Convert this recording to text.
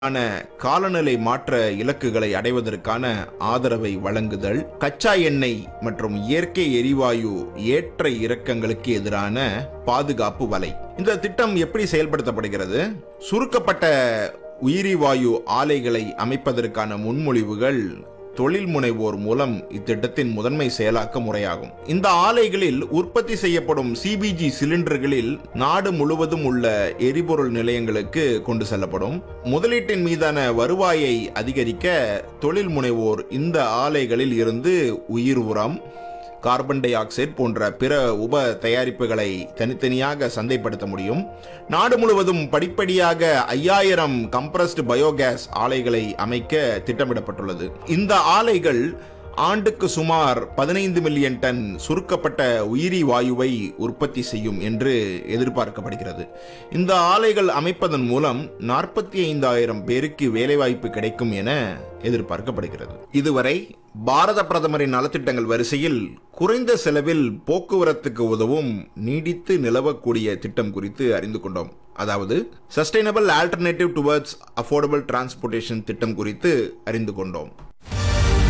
ஆன காலநிலை மாற்ற இலக்குகளை அடைவதற்கான ஆதரவை வழங்குதல் கச்சா எண்ணெய் மற்றும் இயற்கை எரிவாயு ஏற்ற இறக்கங்களுக்கு எதிரான பாதுகாப்பு வலை இந்த திட்டம் எப்படி செயல்படுத்தப்படுகிறது சுருக்கப்பட்ட உயிரிவாயு ஆலைகளை அமைப்பதற்கான முன்மொழிவுகள் தொழில் முனைவோர் மூலம் இத்திட்டத்தின் முதன்மை செயலாக்க முறையாகும் இந்த ஆலைகளில் உற்பத்தி செய்யப்படும் சிபிஜி சிலிண்டர்களில் நாடு முழுவதும் உள்ள எரிபொருள் நிலையங்களுக்கு கொண்டு செல்லப்படும் முதலீட்டின் மீதான வருவாயை அதிகரிக்க தொழில் முனைவோர் இந்த ஆலைகளில் இருந்து உயிர் உரம் கார்பன் டை ஆக்சைடு போன்ற பிற உப தயாரிப்புகளை தனித்தனியாக சந்தைப்படுத்த முடியும் நாடு முழுவதும் படிப்படியாக ஐயாயிரம் கம்ப்ரஸ்டு பயோகேஸ் ஆலைகளை அமைக்க திட்டமிடப்பட்டுள்ளது இந்த ஆலைகள் ஆண்டுக்கு சுமார் பதினைந்து மில்லியன் டன் சுருக்கப்பட்ட உயிரி வாயுவை உற்பத்தி செய்யும் என்று எதிர்பார்க்கப்படுகிறது இந்த ஆலைகள் அமைப்பதன் மூலம் நாற்பத்தி ஐந்தாயிரம் பேருக்கு வேலைவாய்ப்பு கிடைக்கும் என எதிர்பார்க்கப்படுகிறது இதுவரை பாரத பிரதமரின் நலத்திட்டங்கள் வரிசையில் குறைந்த செலவில் போக்குவரத்துக்கு உதவும் நீடித்து நிலவக்கூடிய திட்டம் குறித்து அறிந்து கொண்டோம் அதாவது sustainable alternative towards affordable transportation திட்டம் குறித்து அறிந்து கொண்டோம்